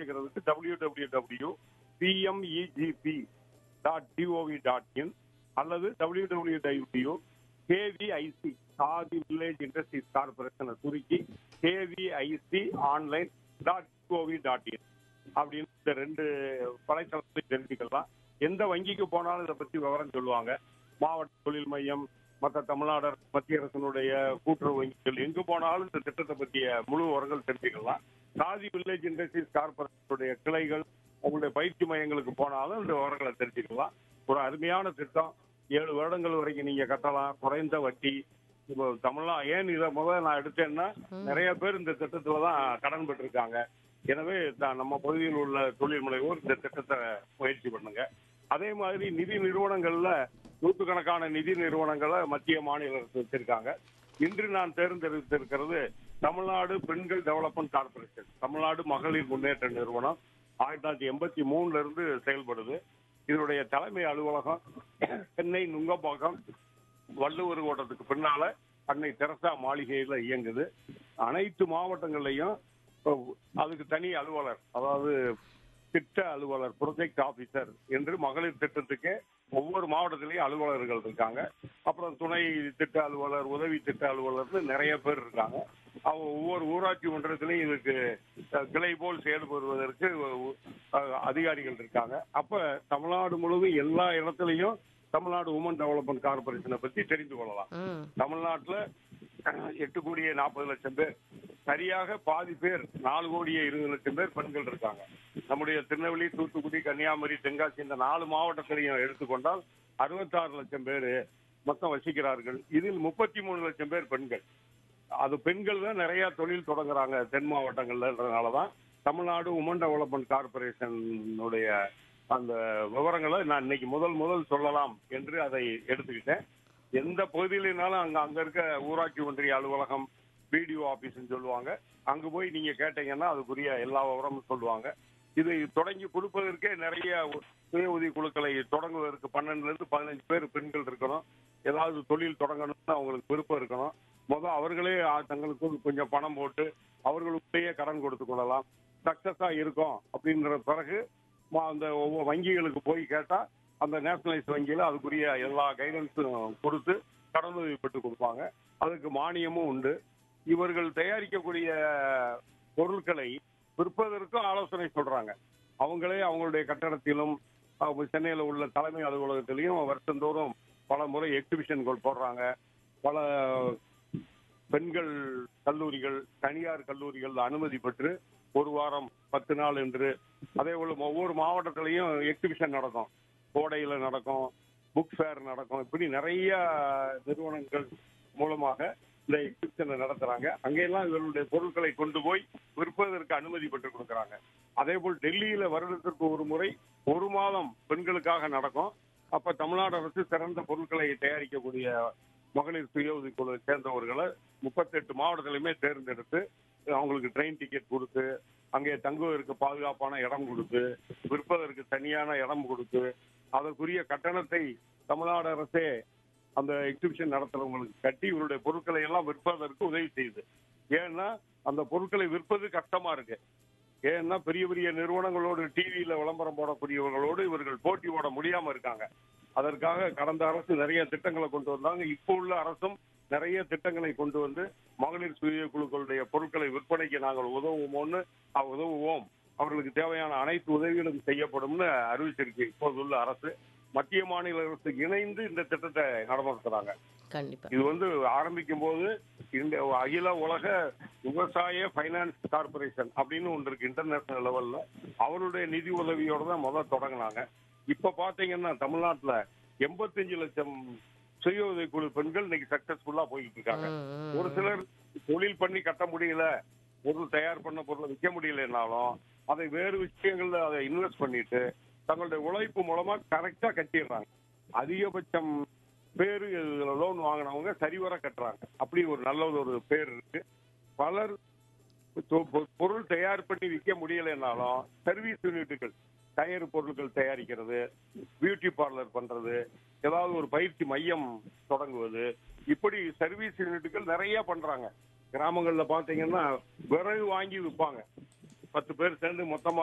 தெரிஞ்சுக்கிறதுக்கு W W W PMEGP dot gov dot in அல்லது W W W KVIC Khadi village industries கார்பரேஷனை சுருக்கி KVIC online dot gov dot in அப்படின்னு இந்த ரெண்டு வலைத்தளத்தையும் தெரிஞ்சுக்கலாம் எந்த வங்கிக்கு போனாலும் இதை பத்தி விவரம் சொல்லுவாங்க மாவட்ட தொழில் மையம் மற்ற தமிழ்நாடு அரசு, மத்திய அரசினுடைய கூட்டுறவு வங்கிகள் எங்கு போனாலும் இந்த திட்டத்தை பற்றிய முழு விவரங்கள் தெரிஞ்சுக்கலாம் காதி வில்லேஜ் இண்டஸ்ட்ரீஸ் கார்பரேஷனுடைய கிளைகள் அவங்களுடைய பயிற்சி மையங்களுக்கு போனாலும் இந்த விவரங்களை தெரிஞ்சுக்கலாம் ஒரு அருமையான திட்டம் ஏழு வருடங்கள் வரைக்கும் நீங்க கட்டலாம் குறைந்த வட்டி இப்போ தமிழ்நா ஏன் இதை முதல்ல நான் எடுத்தேன்னா நிறைய பேர் இந்த திட்டத்துல தான் கடன் பெற்றிருக்காங்க எனவே தான் நம்ம பகுதியில் உள்ள தொழில் முனைவோர் இந்த திட்டத்தை முயற்சி பண்ணுங்க அதே மாதிரி நிதி நிறுவனங்கள்ல நூற்றுக்கணக்கான நிதி நிறுவனங்களை மத்திய மாநில அரசு வச்சிருக்காங்க இன்று நான் தேர்ந்தெடுத்திருக்கிறது தமிழ்நாடு பெண்கள் டெவலப்மெண்ட் கார்பரேஷன் தமிழ்நாடு மகளிர் முன்னேற்ற நிறுவனம் ஆயிரத்தி தொள்ளாயிரத்தி எண்பத்தி மூணுல இருந்து செயல்படுது இதனுடைய தலைமை அலுவலகம் சென்னை நுங்கம்பாக்கம் வள்ளுவர் கோட்டத்துக்கு பின்னால அன்னை தெரசா மாளிகையில இயங்குது அனைத்து மாவட்டங்கள்லயும் அஹ், அதுக்கு தனி அலுவலர் அதாவது திட்ட அலுவலர் ப்ரொஜெக்ட் ஆபீசர் என்று மகளிர் திட்டத்துக்கு ஒவ்வொரு மாவட்டத்திலையும் அலுவலர்கள் இருக்காங்க அப்புறம் துணை திட்ட அலுவலர் உதவி திட்ட அலுவலர்னு நிறைய பேர் இருக்காங்க அவங்க ஒவ்வொரு ஊராட்சி மன்றத்திலையும் இதுக்கு அஹ், கிளை போல் செயல்படுவதற்கு அஹ், அதிகாரிகள் இருக்காங்க அப்ப தமிழ்நாடு முழுவதும் எல்லா இடத்துலையும் தமிழ்நாடு உமன் டெவலப்மெண்ட் கார்பரேஷனை பத்தி தெரிந்து கொள்ளலாம் ம் தமிழ்நாட்டுல அஹ், எட்டு கோடியே நாற்பது லட்சம் பேர் சரியாக பாதி பேர் நாலு கோடியே இருபது லட்சம் பேர் பெண்கள் இருக்காங்க நம்முடைய திருநெல்வேலி தூத்துக்குடி கன்னியாகுமரி தென்காசி இந்த நாலு மாவட்டத்திலையும் எடுத்துக்கொண்டால் அறுபத்தாறு லட்சம் பேர் மொத்தம் வசிக்கிறார்கள் இதில் முப்பத்தி மூணு லட்சம் பேர் பெண்கள் அது பெண்கள் தான் நிறைய தொழில் தொடங்குறாங்க தென் மாவட்டங்கள்லன்றதுனாலதான் தமிழ்நாடு உமன் டெவலப்மெண்ட் கார்பரேஷனுடைய அந்த விவரங்களை நான் இன்னைக்கு முதல் முதல் சொல்லலாம் என்று அதை எடுத்துக்கிட்டேன் எந்த பகுதியிலனாலும் அங்க அங்க இருக்க ஊராட்சி ஒன்றிய அலுவலகம் பிடிஓ ஆபீஸ்னு சொல்லுவாங்க அங்க போய் நீங்க கேட்டீங்கன்னா அதுக்குரிய எல்லா விவரமும் சொல்லுவாங்க இது தொடங்கி கொடுப்பதற்கே நிறைய சுய உதவி குழுக்களை தொடங்குவதற்கு பன்னெண்டுல இருந்து பதினஞ்சு பேர் பெண்கள் இருக்கணும் ஏதாவது தொழில் தொடங்கணும்னு அவங்களுக்கு விருப்பம் இருக்கணும் முதல் அவர்களே ஆ, தங்களுக்கு கொஞ்சம் பணம் போட்டு அவர்களுக்குள்ளேயே கடன் கொடுத்து கொள்ளலாம் சக்சஸா இருக்கும் அப்படின்ற பிறகு ம- அந்த ஒவ்வொரு வங்கிகளுக்கு போய் கேட்டா அந்த நேஷனலைஸ் வங்கியில அதுக்குரிய எல்லா கைடன்ஸும் கொடுத்து கடனுதவி பெற்று கொடுப்பாங்க அதுக்கு மானியமும் உண்டு இவர்கள் தயாரிக்கக்கூடிய பொருட்களை விற்பதற்கும் ஆலோசனை சொல்றாங்க அவங்களே அவங்களுடைய கட்டடத்திலும் அவங்க சென்னையில உள்ள தலைமை அலுவலகத்திலையும் வருஷந்தோறும் பல முறை எக்ஸிபிஷன்கள் போடுறாங்க பல பெண்கள் கல்லூரிகள் தனியார் கல்லூரிகள் அனுமதி பெற்று ஒரு வாரம் பத்து நாள் என்று அதே போல ஒவ்வொரு மாவட்டத்திலையும் எக்ஸிபிஷன் நடக்கும் கோடையில நடக்கும் புக் ஃபேர் நடக்கும் இப்படி நிறைய நிறுவனங்கள் மூலமாக இந்த எக்ஸிபிஷனை நடத்துறாங்க அங்கெல்லாம் இவர்களுடைய பொருட்களை கொண்டு போய் விற்பதற்கு அனுமதி பெற்று கொடுக்கறாங்க அதே போல் டெல்லியில வருடத்திற்கு ஒரு முறை ஒரு மாதம் பெண்களுக்காக நடக்கும் அப்ப தமிழ்நாடு அரசு சிறந்த பொருட்களை தயாரிக்கக்கூடிய மகளிர் சுய உதவிக்குழு சேர்ந்தவர்களை முப்பத்தெட்டு மாவட்டத்திலுமே தேர்ந்தெடுத்து அவங்களுக்கு ட்ரெயின் டிக்கெட் கொடுத்து அங்கே தங்குவதற்கு பாதுகாப்பான இடம் கொடுத்து விற்பதற்கு தனியான இடம் கொடுத்து அதற்குரிய கட்டணத்தை தமிழ்நாடு அரசே அந்த எக்ஸிபிஷன் நடத்துறவங்களுக்கு கட்டி இவருடைய பொருட்களை எல்லாம் விற்பதற்கு உதவி செய்யுது ஏன்னா அந்த பொருட்களை விற்பது கஷ்டமா இருக்கு ஏன்னா பெரிய பெரிய நிறுவனங்களோடு டிவியில விளம்பரம் போடக்கூடியவர்களோடு இவர்கள் போட்டி போட முடியாம இருக்காங்க அதற்காக கடந்த அரசு நிறைய திட்டங்களை கொண்டு வந்தாங்க இப்போ உள்ள அரசும் நிறைய திட்டங்களை கொண்டு வந்து மகளிர் சுய குழுக்களுடைய பொருட்களை விற்பனைக்கு நாங்கள் உதவுவோம்னு அஹ் உதவுவோம் அவர்களுக்கு தேவையான அனைத்து உதவிகளும் செய்யப்படும்னு அறிவிச்சிருக்கு இப்போது உள்ள அரசு மத்திய மாநில அரசு இணைந்து இந்த திட்டத்தை நடத்துறாங்க கண்டிப்பா இது வந்து ஆரம்பிக்கும் போது இந்த அகில உலக விவசாய ஃபைனான்ஸ் கார்பரேஷன் அப்படின்னு ஒன்று இருக்கு இன்டர்நேஷனல் லெவல்ல அவருடைய நிதி உதவியோட தான் முதல்ல தொடங்கினாங்க இப்ப பாத்தீங்கன்னா தமிழ்நாட்டுல எண்பத்தஞ்சு லட்சம் சுய உதவிக்குழு பெண்கள் இன்னைக்கு சக்சஸ்ஃபுல்லா போயிட்டு இருக்காங்க ம், ம், ஒரு சிலர் தொழில் பண்ணி கட்ட முடியல பொருள் தயார் பண்ண பொருளை விற்க முடியலனாலும் அதை வேறு விஷயங்கள்ல அதை இன்வெஸ்ட் பண்ணிட்டு தங்களுடைய உழைப்பு மூலமா கரெக்டா கட்டிடுறாங்க அதிகபட்சம் பேரு லோன் வாங்கினவங்க சரிவர கட்டுறாங்க அப்படி ஒரு நல்ல ஒரு பேர் இருக்கு பலர் தொ- பொ- பொருள் தயார் பண்ணி விற்க முடியலைன்னாலும் சர்வீஸ் யூனிட்டுகள் டயர் பொருட்கள் தயாரிக்கிறது பியூட்டி பார்லர் பண்றது ஏதாவது ஒரு பயிற்சி மையம் தொடங்குவது இப்படி சர்வீஸ் யூனிட்டுகள் நிறைய பண்றாங்க கிராமங்கள்ல பாத்தீங்கன்னா விறகு வாங்கி விற்பாங்க பத்து பேர் சேர்ந்து மொத்தமா